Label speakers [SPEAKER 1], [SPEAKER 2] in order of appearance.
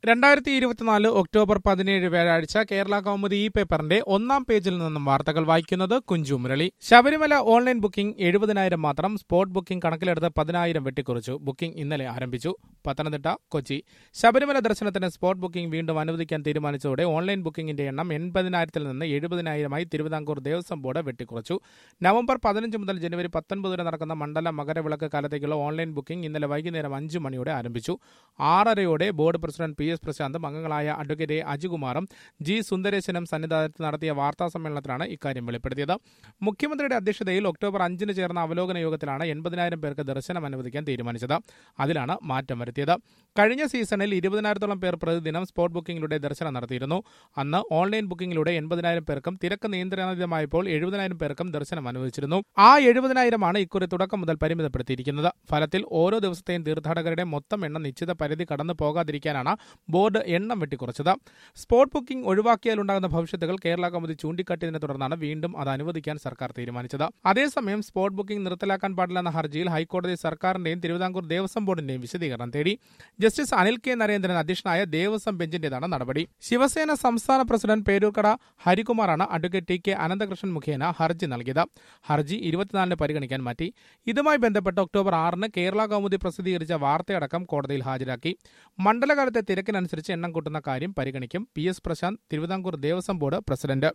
[SPEAKER 1] രണ്ടായിരത്തി ഇരുപത്തിനാല് ഒക്ടോബർ പതിനേഴ് വ്യാഴാഴ്ച കേരള കൗമുദി ഈ പേപ്പറിന്റെ ഒന്നാം പേജിൽ നിന്നും വാർത്തകൾ വായിക്കുന്നത് കുഞ്ചു മുരളി ശബരിമല ഓൺലൈൻ ബുക്കിംഗ് എഴുപതിനായിരം മാത്രം സ്പോട്ട് ബുക്കിംഗ് കണക്കിലെടുത്ത് പതിനായിരം വെട്ടിക്കുറച്ചു ബുക്കിംഗ് ഇന്നലെ ആരംഭിച്ചു പത്തനംതിട്ട കൊച്ചി ശബരിമല ദർശനത്തിന് സ്പോട്ട് ബുക്കിംഗ് വീണ്ടും അനുവദിക്കാൻ തീരുമാനിച്ചതോടെ ഓൺലൈൻ ബുക്കിംഗിന്റെ എണ്ണം എൺപതിനായിരത്തിൽ നിന്ന് എഴുപതിനായിരമായി തിരുവിതാംകൂർ ദേവസ്വം ബോർഡ് വെട്ടിക്കുറച്ചു നവംബർ പതിനഞ്ച് മുതൽ ജനുവരി പത്തൊൻപത് വരെ നടക്കുന്ന മണ്ഡല മകരവിളക്ക് കാലത്തേക്കുള്ള ഓൺലൈൻ ബുക്കിംഗ് ഇന്നലെ വൈകുന്നേരം അഞ്ച് മണിയോടെ ആരംഭിച്ചു ആറരയോടെ ബോർഡ് പ്രസിഡന്റ് പി എസ് പ്രശാന്തും അംഗങ്ങളായ അഡ്വക്കേറ്റ് എ അജികുമാറും ജി സുന്ദരേശനും സന്നിധാനത്ത് നടത്തിയ വാർത്താ സമ്മേളനത്തിലാണ് ഇക്കാര്യം വെളിപ്പെടുത്തിയത് മുഖ്യമന്ത്രിയുടെ അധ്യക്ഷതയിൽ ഒക്ടോബർ അഞ്ചിന് ചേർന്ന അവലോകന യോഗത്തിലാണ് എൺപതിനായിരം പേർക്ക് ദർശനം അനുവദിക്കാൻ തീരുമാനിച്ചത് അതിലാണ് മാറ്റം വരുത്തിയത് കഴിഞ്ഞ സീസണിൽ ഇരുപതിനായിരത്തോളം പേർ പ്രതിദിനം സ്പോട്ട് ബുക്കിംഗിലൂടെ ദർശനം നടത്തിയിരുന്നു അന്ന് ഓൺലൈൻ ബുക്കിംഗിലൂടെ എൺപതിനായിരം പേർക്കും തിരക്ക് നിയന്ത്രണാതീതമായപ്പോൾ എഴുപതിനായിരം പേർക്കും ദർശനം അനുവദിച്ചിരുന്നു ആ എഴുപതിനായിരമാണ് ഇക്കുറി തുടക്കം മുതൽ പരിമിതപ്പെടുത്തിയിരിക്കുന്നത് ഫലത്തിൽ ഓരോ ദിവസത്തെയും തീർത്ഥാടകരുടെ മൊത്തം എണ്ണം നിശ്ചിത പരിധി കടന്നു പോകാതിരിക്കാനാണ് ബോർഡ് എണ്ണം വെട്ടിക്കുറച്ചത് സ്പോട്ട് ബുക്കിംഗ് ഒഴിവാക്കിയാലുണ്ടാകുന്ന ഭവിഷ്യത്തുകൾ കേരള കമ്മിറ്റി ചൂണ്ടിക്കാട്ടിയതിനെ തുടർന്നാണ് വീണ്ടും അത് അനുവദിക്കാൻ സർക്കാർ തീരുമാനിച്ചത് അതേസമയം സ്പോട്ട് ബുക്കിംഗ് നിർത്തലാക്കാൻ പാടില്ലെന്ന ഹർജിയിൽ ഹൈക്കോടതി സർക്കാരിന്റെയും തിരുവിതാംകൂർ ദേവസ്വം ബോർഡിന്റെയും വിശദീകരണം തേടി ജസ്റ്റിസ് അനിൽ കെ നരേന്ദ്രൻ അധ്യക്ഷനായ ദേവസ്വം ബെഞ്ചിന്റേതാണ് നടപടി ശിവസേന സംസ്ഥാന പ്രസിഡന്റ് പേരൂർക്കട ഹരികുമാറാണ് അഡ്വക്കേറ്റ് ടി കെ അനന്തകൃഷ്ണൻ മുഖേന ഹർജി നൽകിയത് ഹർജി ഇരുപത്തിനാലിന് പരിഗണിക്കാൻ മാറ്റി ഇതുമായി ബന്ധപ്പെട്ട് ഒക്ടോബർ ആറിന് കേരള കൗമുദി പ്രസിദ്ധീകരിച്ച വാർത്തയടക്കം കോടതിയിൽ ഹാജരാക്കി മണ്ഡലകാലത്തെ തിരക്കിനനുസരിച്ച് എണ്ണം കൂട്ടുന്ന കാര്യം പരിഗണിക്കും P S Prashanth Thiruvithamkur Devaswom board president